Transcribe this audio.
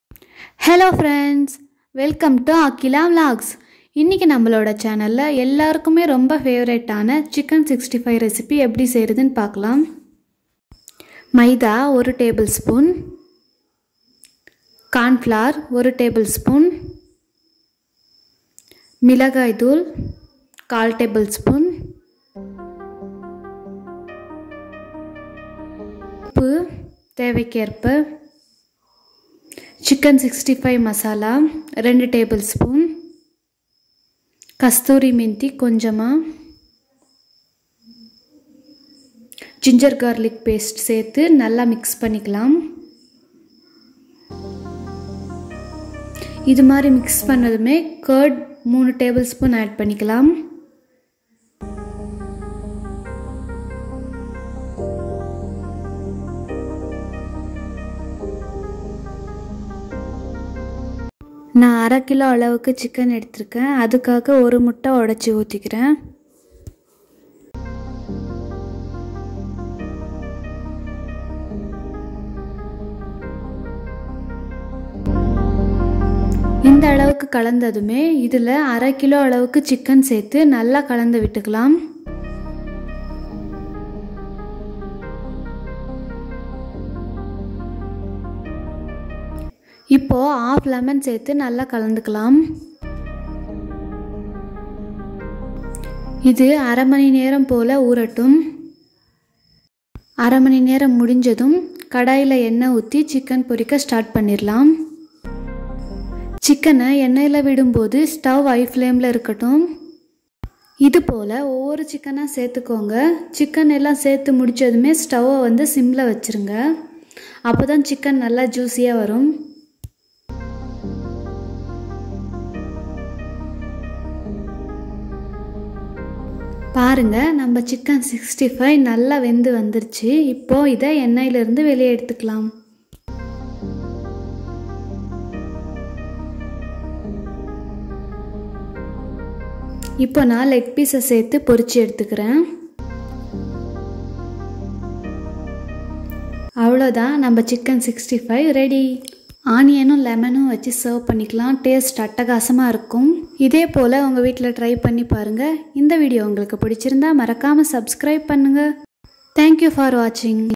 hello friends welcome to Akila vlogs இன்றைக்கி நம்மளோட சேனலில் எல்லாருக்குமே ரொம்ப ஃபேவரட்டான சிக்கன் சிக்ஸ்டி ஃபைவ் ரெசிபி எப்படி செய்கிறதுன்னு பார்க்கலாம் மைதா ஒரு டேபிள் ஸ்பூன் கார்ன்ஃப்ளவர் ஒரு டேபிள் ஸ்பூன் மிளகாய் தூள் கால் டேபிள் ஸ்பூன் உப்பு தேவைக்கேற்ப சிக்கன் சிக்ஸ்டி ஃபைவ் மசாலா ரெண்டு டேபிள் ஸ்பூன் கஸ்தூரி மெந்தி கொஞ்சமாக ஜிஞ்சர் கார்லிக் பேஸ்ட் சேர்த்து நல்லா மிக்ஸ் பண்ணிக்கலாம் இது மாதிரி மிக்ஸ் பண்ணதுமே கர்ட் மூணு டேபிள் ஸ்பூன் ஆட் பண்ணிக்கலாம் நான் அரை கிலோ அளவுக்கு சிக்கன் எடுத்திருக்கேன் அதுக்காக ஒரு முட்டை உடச்சி ஊற்றிக்கிறேன் இந்த அளவுக்கு கலந்ததுமே இதில் அரை கிலோ அளவுக்கு சிக்கன் சேர்த்து நல்லா கலந்து விட்டுக்கலாம் இப்போது ஆஃப் லெமன் சேர்த்து நல்லா கலந்துக்கலாம் இது அரை மணி நேரம் போல் ஊறட்டும் அரை மணி நேரம் முடிஞ்சதும் கடாயில் எண்ணெய் ஊற்றி சிக்கன் பொரிக்க ஸ்டார்ட் பண்ணிடலாம் சிக்கனை எண்ணெயில் விடும்போது ஸ்டவ் ஹை ஃப்ளேமில் இருக்கட்டும் இது போல் ஒவ்வொரு சிக்கனாக சேர்த்துக்கோங்க சிக்கன் எல்லாம் சேர்த்து முடித்ததுமே ஸ்டவ்வை வந்து சிம்மில் வச்சுருங்க அப்போ தான் சிக்கன் நல்லா ஜூஸியாக வரும் பாருங்க நம்ம சிக்கன் சிக்ஸ்டி ஃபைவ் நல்லா வெந்து வந்துருச்சு இப்போது இதை எண்ணெயிலிருந்து வெளியே எடுத்துக்கலாம் இப்போ நான் லெக் பீஸை சேர்த்து பொரிச்சு எடுத்துக்கிறேன் அவ்வளோதான் நம்ம சிக்கன் சிக்ஸ்டி ஃபைவ் ரெடி ஆனியனும் லெமனும் வச்சு சர்வ் பண்ணிக்கலாம் டேஸ்ட் அட்டகாசமாக இருக்கும் இதே போல் உங்கள் வீட்டில் ட்ரை பண்ணி பாருங்கள் இந்த வீடியோ உங்களுக்கு பிடிச்சிருந்தா மறக்காமல் சப்ஸ்கிரைப் பண்ணுங்கள் தேங்க்யூ ஃபார் வாட்சிங்